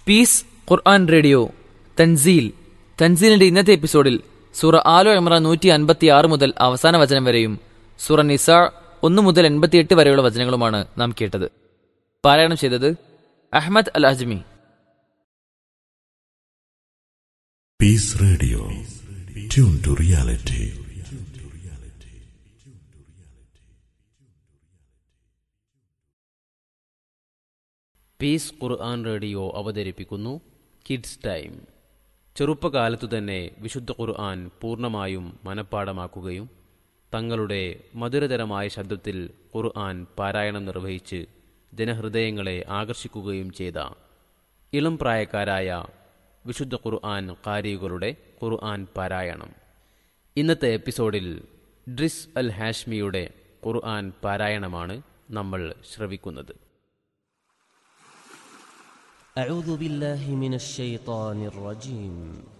Piece Quran radio തൻസീൽ തൻസീലിന്റെ ഇന്നത്തെ എപ്പിസോഡിൽ സൂറ ആലോ ഇമ്രാൻ നൂറ്റി അൻപത്തി ആറ് മുതൽ അവസാന വചനം വരെയും സൂറ നിസ ഒന്ന് മുതൽ എൺപത്തിയെട്ട് വരെയുള്ള വചനങ്ങളുമാണ് നാം കേട്ടത് പാരായണം ചെയ്തത് Ahmed Al Ajmi Peace Radio. Tune to reality. Peace Quran radio അവതരിപ്പിക്കുന്നു കിഡ്സ് ടൈം ചെറുപ്പകാലത്തു തന്നെ വിശുദ്ധ ഖുർആൻ പൂർണ്ണമായും മനഃപ്പാടമാക്കുകയും തങ്ങളുടെ മധുരതരമായ ശബ്ദത്തിൽ ഖുർആൻ പാരായണം നിർവഹിച്ച് ജനഹൃദയങ്ങളെ ആകർഷിക്കുകയും ചെയ്ത ഇളം പ്രായക്കാരായ വിശുദ്ധ ഖുർആൻ കാരികളുടെ ഖുർആൻ പാരായണം ഇന്നത്തെ എപ്പിസോഡിൽ ഡ്രിസ് അൽ ഹാഷ്മിയുടെ ഖുർആൻ പാരായണമാണ് നമ്മൾ ശ്രവിക്കുന്നത് أعوذ بالله من الشيطان الرجيم